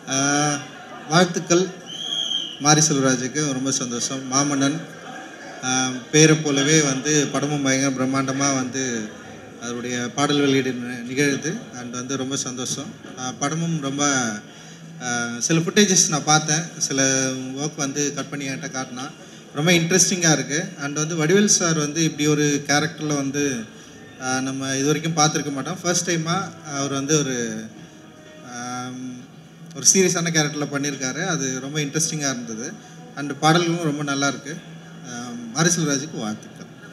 ஆஹ், வாழ்த்துக்கள் மாரி செல்வராஜுக்கு ரொம்ப சந்தோஷம் மாமன்னன் ஆஹ், பேரை போலவே வந்து படமும் பயங்கர பிரம்மாண்டமாக வந்து அதனுடைய பாடல் வெளியீடு நி- நிகழுது அண்ட் வந்து ரொம்ப சந்தோஷம் ஆஹ், படமும் ரொம்ப ஆஹ், சில ஃபுட்டேஜஸ் நான் பார்த்தேன் சில ஒர்க் வந்து கட் பண்ணி என்கிட்ட காட்டினா ரொம்ப இன்ட்ரெஸ்டிங்காக இருக்குது அண்ட் வந்து வடிவேல் சார் வந்து இப்படி ஒரு கேரக்டரில் வந்து ஆஹ், நம்ம இது வரைக்கும் பார்த்துருக்க மாட்டோம் ஃபர்ஸ்ட் டைமாக அவர் வந்து ஒரு ஆம், ஒரு சீரியஸான கேரக்டரில் பண்ணியிருக்காரு அது ரொம்ப இன்ட்ரெஸ்டிங்காக இருந்தது அண்ட் பாடல்களும் ரொம்ப நல்லா இருக்கு ஆம், மாரி செல்வராஜுக்கு வாழ்த்துக்கள்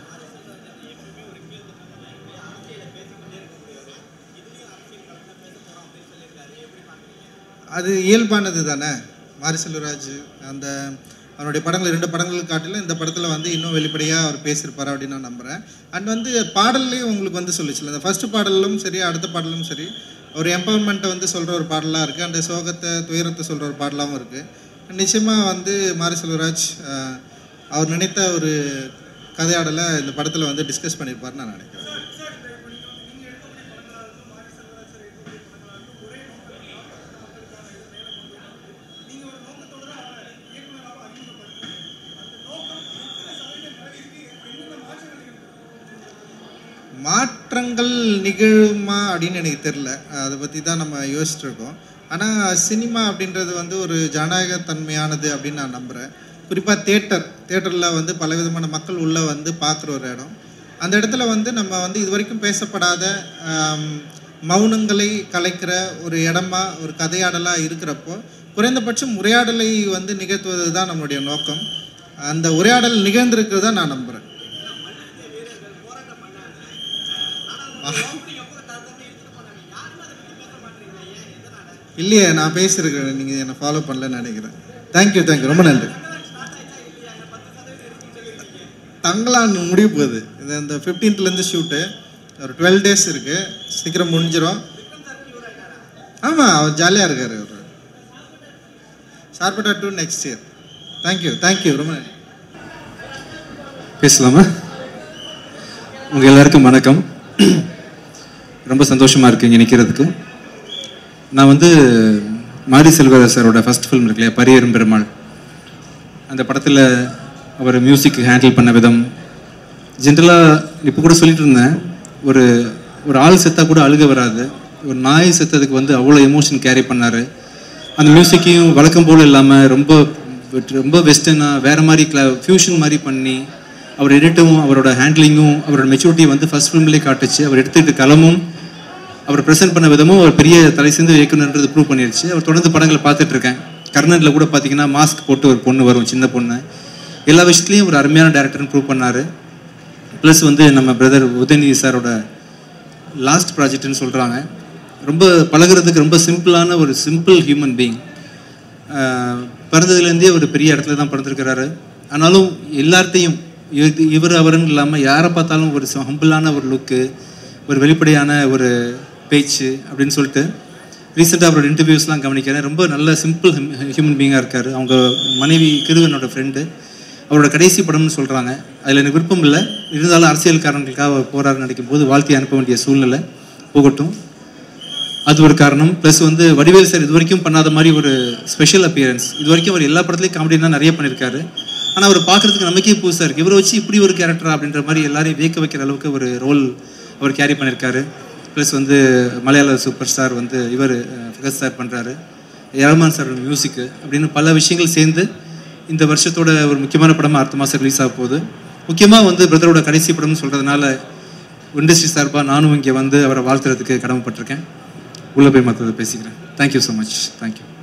அது இயல்பானது தானே மாரி செல்வராஜ் அந்த அவருடைய படங்கள் ரெண்டு படங்கள் காட்டிலும் இந்த படத்தில் வந்து இன்னும் வெளிப்படையாக அவர் பேசியிருப்பார் அப்படின்னு நான் நம்புகிறேன் அண்ட் வந்து பாடல்லையும் உங்களுக்கு வந்து சொல்லிச்சுல இந்த ஃபர்ஸ்ட் பாடலும் சரி அடுத்த பாடலும் சரி ஒரு எம்பவர்மெண்ட்டை வந்து சொல்கிற ஒரு பாடலாக இருக்குது அந்த சோகத்தை துயரத்தை சொல்கிற ஒரு பாடலாகவும் இருக்குது நிச்சயமாக வந்து மாரி செல்வராஜ் ஆஹ், அவர் நினைத்த ஒரு கதையாடலை இந்த படத்தில் வந்து டிஸ்கஸ் பண்ணியிருப்பாருன்னு நான் நினைக்கிறேன் மாற்றங்கள் நிகழுமா அப்படின்னு எனக்கு தெரில அதை பற்றி தான் நம்ம யோசிச்சுட்டு இருக்கோம் ஆனால் சினிமா அப்படின்றது வந்து ஒரு ஜனநாயகத்தன்மையானது அப்படின்னு நான் நம்புகிறேன் குறிப்பாக தேட்டர் தேட்டரில் வந்து பலவிதமான மக்கள் உள்ளே வந்து பார்க்குற ஒரு இடம் அந்த இடத்துல வந்து நம்ம வந்து இது வரைக்கும் பேசப்படாத ஆம், மௌனங்களை கலைக்கிற ஒரு இடமா ஒரு கதையாடலாக இருக்கிறப்போ குறைந்தபட்சம் உரையாடலை வந்து நிகழ்த்துவது தான் நம்மளுடைய நோக்கம் அந்த உரையாடல் நிகழ்ந்திருக்கிறதா நான் நம்புகிறேன் இல்லையே நான் பேசியிருக்கிறேன் நீங்கள் என்னை ஃபாலோ பண்ணலன்னு நினைக்கிறேன் தேங்க்யூ தேங்க்யூ ரொம்ப நன்றி தங்கலான்னு முடிவு போகுது இது இந்த 15th ல இருந்து ஷூட்டு ஒரு டுவெல் டேஸ் இருக்குது சீக்கிரம் முடிஞ்சிடும் ஆமாம் அவர் ஜாலியாக இருக்கார் அவர் ஷார்பட்டா to next year thank you thank you ரொம்ப நன்றி பேசலாமா உங்கள் எல்லாருக்கும் வணக்கம் ரொம்ப சந்தோஷமாக இருக்கு இங்கே நிற்கிறதுக்கு நான் வந்து மாரி செல்வராஜ் சாரோட ஃபர்ஸ்ட் ஃபிலிம் இருக்கு இல்லையா பரியரும் பெருமாள் அந்த படத்தில் அவர் மியூசிக் ஹேண்டில் பண்ண விதம் ஜென்ரலாக இப்போ கூட சொல்லிட்டு இருந்தேன் ஒரு ஒரு ஆள் செத்தா கூட அழுக வராது ஒரு நாய் செத்ததுக்கு வந்து அவ்வளோ எமோஷன் கேரி பண்ணார் அந்த மியூசிக்கையும் வழக்கம் போல் இல்லாமல் ரொம்ப ரொம்ப வெஸ்டர்னாக வேறு மாதிரி கிளா ஃபியூஷன் மாதிரி பண்ணி அவர் எடிட்டும் அவரோட ஹேண்ட்லிங்கும் அவரோட மெச்சூரிட்டி வந்து ஃபர்ஸ்ட் ஃபிலிம்லேயே காட்டுச்சு அவர் எடுத்துக்கிட்ட களமும் அவர் ப்ரெசென்ட் பண்ண விதமும் அவர் பெரிய தலை சேர்ந்து இயக்குனர்ன்றது ப்ரூவ் பண்ணிருச்சு அவர் தொடர்ந்து படங்களை பார்த்துட்டு இருக்கேன் கர்ணனில் கூட பார்த்தீங்கன்னா மாஸ்க் போட்டு ஒரு பொண்ணு வரும் சின்ன பொண்ணு எல்லா விஷயத்துலையும் ஒரு அருமையான டேரக்டர்னு ப்ரூவ் பண்ணார் ப்ளஸ் வந்து நம்ம பிரதர் உதயநிதி சாரோட லாஸ்ட் ப்ராஜெக்ட்னு சொல்கிறாங்க ரொம்ப பழகுறதுக்கு ரொம்ப சிம்பிளான ஒரு சிம்பிள் ஹியூமன் பீயிங் பிறந்ததுலேருந்தே ஒரு பெரிய இடத்துல தான் பிறந்திருக்கிறாரு ஆனாலும் எல்லார்ட்டையும் இவர் இவர் அவருன்னு இல்லாமல் யாரை பார்த்தாலும் ஒரு ஹம்பிளான ஒரு லுக்கு ஒரு வெளிப்படையான ஒரு பேச்சு அப்படின்னு சொல்லிட்டு ரீசெண்டாக அவரோட இன்டர்வியூஸ்லாம் கவனிக்கிறேன் ரொம்ப நல்ல சிம்பிள் ஹியூமன் பீயிங்காக இருக்கார் அவங்க மனைவி கிருவனோட ஃப்ரெண்டு அவரோட கடைசி படம்னு சொல்கிறாங்க அதில் எனக்கு விருப்பம் இல்லை இருந்தாலும் அரசியல் காரணங்களுக்காக அவர் போராட நினைக்கும் போது வாழ்த்தி அனுப்ப வேண்டிய சூழ்நிலை போகட்டும் அது ஒரு காரணம் ப்ளஸ் வந்து வடிவேல் சார் இது வரைக்கும் பண்ணாத மாதிரி ஒரு ஸ்பெஷல் அப்பியரன்ஸ் இது வரைக்கும் அவர் எல்லா படத்துலையும் காமெடி தான் நிறைய பண்ணியிருக்காரு ஆனால் அவர் பார்க்குறதுக்கு நமக்கே புதுசாக இருக்குது இவரை வச்சு இப்படி ஒரு கேரக்டரா அப்படின்ற மாதிரி எல்லாரையும் வியக்க வைக்கிற அளவுக்கு ஒரு ரோல் அவர் கேரி பண்ணியிருக்காரு ப்ளஸ் வந்து மலையாள சூப்பர் ஸ்டார் வந்து இவர் ஃபகத் சார் பண்ணுறாரு ரஹ்மான் சார் மியூசிக்கு அப்படின்னு பல விஷயங்கள் சேர்ந்து இந்த வருஷத்தோட ஒரு முக்கியமான படமாக அடுத்த மாதம் ரிலீஸ் ஆக போகுது முக்கியமாக வந்து பிரதரோட கடைசி படம்னு சொல்கிறதுனால இண்டஸ்ட்ரி சார்பாக நானும் இங்கே வந்து அவரை வாழ்த்துறதுக்கு கடமைப்பட்டிருக்கேன் உள்ளே போய் மற்றதை பேசிக்கிறேன் தேங்க்யூ ஸோ மச் தேங்க்யூ